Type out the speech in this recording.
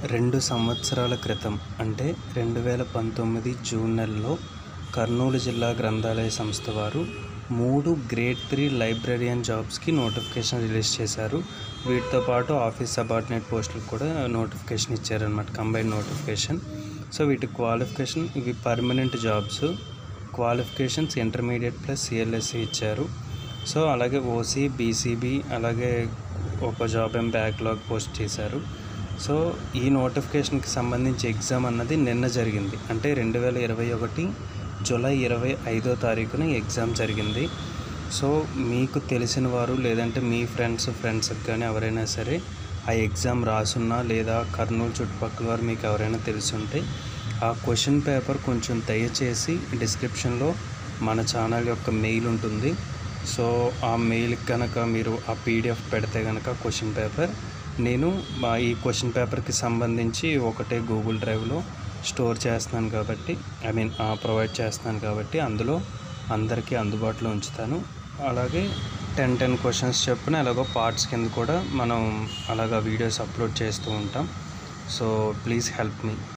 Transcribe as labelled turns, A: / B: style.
A: రెండు సంవత్సరాల క్రితం అంటే రెండు వేల పంతొమ్మిది జూన్ నెలలో కర్నూలు జిల్లా గ్రంథాలయ సంస్థ వారు మూడు గ్రేడ్ త్రీ లైబ్రరియన్ జాబ్స్కి నోటిఫికేషన్ రిలీజ్ చేశారు వీటితో పాటు ఆఫీస్ సబార్డినేట్ పోస్టులకు కూడా నోటిఫికేషన్ ఇచ్చారనమాట కంబైన్ నోటిఫికేషన్ సో వీటి క్వాలిఫికేషన్ ఇవి permanent jobs qualifications intermediate plus సిఎల్ఎస్సి ఇచ్చారు సో అలాగే ఓసీ బీసీబీ అలాగే ఒక జాబ్ ఏం బ్యాక్లాగ్ పోస్ట్ చేశారు సో ఈ నోటిఫికేషన్కి సంబంధించి ఎగ్జామ్ అన్నది నిన్న జరిగింది అంటే రెండు వేల ఇరవై ఒకటి జూలై ఇరవై ఐదో తారీఖున ఈ ఎగ్జామ్ జరిగింది సో మీకు తెలిసిన వారు లేదంటే మీ ఫ్రెండ్స్ ఫ్రెండ్స్కి కానీ ఎవరైనా సరే ఆ ఎగ్జామ్ రాసున్నా లేదా కర్నూలు చుట్టుపక్కల వారు మీకు ఎవరైనా తెలుసుంటే ఆ క్వశ్చన్ పేపర్ కొంచెం దయచేసి డిస్క్రిప్షన్లో మన ఛానల్ యొక్క మెయిల్ ఉంటుంది సో ఆ మెయిల్కి కనుక మీరు ఆ పీడిఎఫ్ పెడితే కనుక క్వశ్చన్ పేపర్ నేను మా ఈ క్వశ్చన్ పేపర్కి సంబంధించి ఒకటే గూగుల్ డ్రైవ్లో స్టోర్ చేస్తున్నాను కాబట్టి ఐ మీన్ ప్రొవైడ్ చేస్తున్నాను కాబట్టి అందులో అందరికీ అందుబాటులో ఉంచుతాను అలాగే టెన్ టెన్ క్వశ్చన్స్ చొప్పున ఎలాగో పార్ట్స్ కింద కూడా మనం అలాగా వీడియోస్ అప్లోడ్ చేస్తూ ఉంటాం సో ప్లీజ్ హెల్ప్ మీ